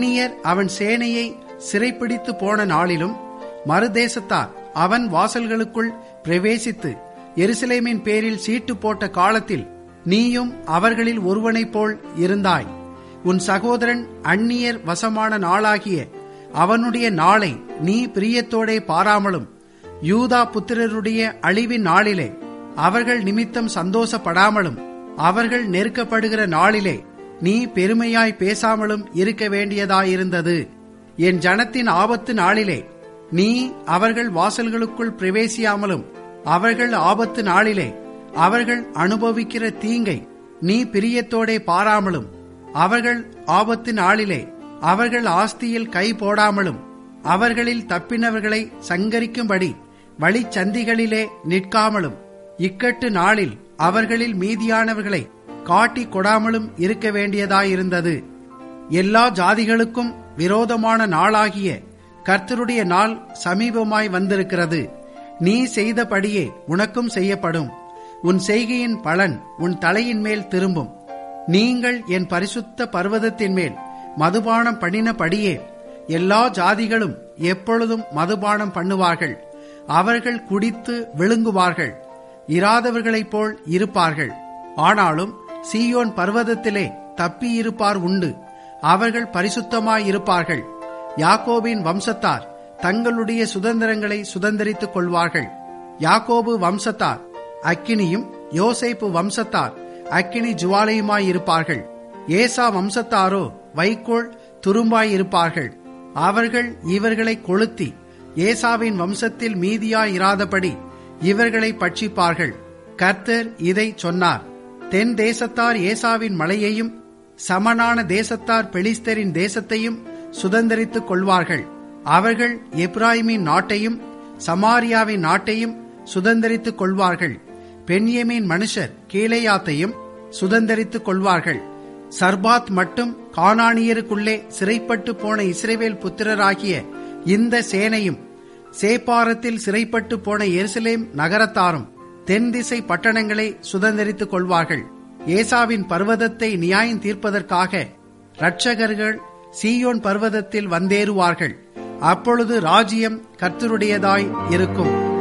அந்நியர் அவன் சேனையை சிறைப்பிடித்து போன நாளிலும் மறுதேசத்தார் அவன் வாசல்களுக்குள் பிரவேசித்து எருசலேமின் பேரில் சீட்டு போட்ட காலத்தில் நீயும் அவர்களில் ஒருவனைப் போல் இருந்தாய் உன் சகோதரன் அந்நியர் வசமான நாளாகிய அவனுடைய நாளை நீ பிரியத்தோடே பாராமலும் யூதா புத்திரருடைய அழிவின் நாளிலே அவர்கள் நிமித்தம் சந்தோஷப்படாமலும் அவர்கள் நெருக்கப்படுகிற நாளிலே நீ பெருமையாய் பேசாமலும் இருக்க வேண்டியதாயிருந்தது என் ஜனத்தின் ஆபத்து நாளிலே நீ அவர்கள் வாசல்களுக்குள் பிரவேசியாமலும் அவர்கள் ஆபத்து நாளிலே அவர்கள் அனுபவிக்கிற தீங்கை நீ பிரியத்தோடே பாராமலும் அவர்கள் ஆபத்து நாளிலே அவர்கள் ஆஸ்தியில் கை போடாமலும் அவர்களில் தப்பினவர்களை சங்கரிக்கும்படி வழிச்சந்திகளிலே நிற்காமலும் இக்கட்டு நாளில் அவர்களில் மீதியானவர்களை காட்டி கொடாமலும் இருக்க வேண்டியதாயிருந்தது எல்லா ஜாதிகளுக்கும் விரோதமான நாளாகிய கர்த்தருடைய நாள் சமீபமாய் வந்திருக்கிறது நீ செய்தபடியே உனக்கும் செய்யப்படும் உன் செய்கையின் பலன் உன் தலையின் மேல் திரும்பும் நீங்கள் என் பரிசுத்த பர்வதத்தின் மேல் மதுபானம் பண்ணினபடியே எல்லா ஜாதிகளும் எப்பொழுதும் மதுபானம் பண்ணுவார்கள் அவர்கள் குடித்து விழுங்குவார்கள் இராதவர்களைப் போல் இருப்பார்கள் ஆனாலும் சீயோன் பர்வதத்திலே தப்பியிருப்பார் உண்டு அவர்கள் பரிசுத்தமாயிருப்பார்கள் யாக்கோபின் வம்சத்தார் தங்களுடைய சுதந்திரங்களை சுதந்திரித்துக் கொள்வார்கள் யாக்கோபு வம்சத்தார் அக்கினியும் யோசேப்பு வம்சத்தார் அக்கினி ஜுவாலையுமாயிருப்பார்கள் ஏசா வம்சத்தாரோ வைக்கோல் துரும்பாயிருப்பார்கள் அவர்கள் இவர்களை கொளுத்தி ஏசாவின் வம்சத்தில் மீதியாயிராதபடி இவர்களை பட்சிப்பார்கள் கர்த்தர் இதை சொன்னார் தென் தேசத்தார் ஏசாவின் மலையையும் சமனான தேசத்தார் பெலிஸ்தரின் தேசத்தையும் சுதந்திரித்துக் கொள்வார்கள் அவர்கள் எப்ராயிமின் நாட்டையும் சமாரியாவின் நாட்டையும் சுதந்திரித்துக் கொள்வார்கள் பெண்யமின் மனுஷர் கீழையாத்தையும் சுதந்திரித்துக் கொள்வார்கள் சர்பாத் மட்டும் கானானியருக்குள்ளே சிறைப்பட்டு போன இஸ்ரேவேல் புத்திரராகிய இந்த சேனையும் சேப்பாரத்தில் சிறைப்பட்டு போன எருசலேம் நகரத்தாரும் தென் திசை பட்டணங்களை சுதந்திரித்துக் கொள்வார்கள் ஏசாவின் பர்வதத்தை நியாயம் தீர்ப்பதற்காக இரட்சகர்கள் சீயோன் பர்வதத்தில் வந்தேறுவார்கள் அப்பொழுது ராஜ்யம் கர்த்தருடையதாய் இருக்கும்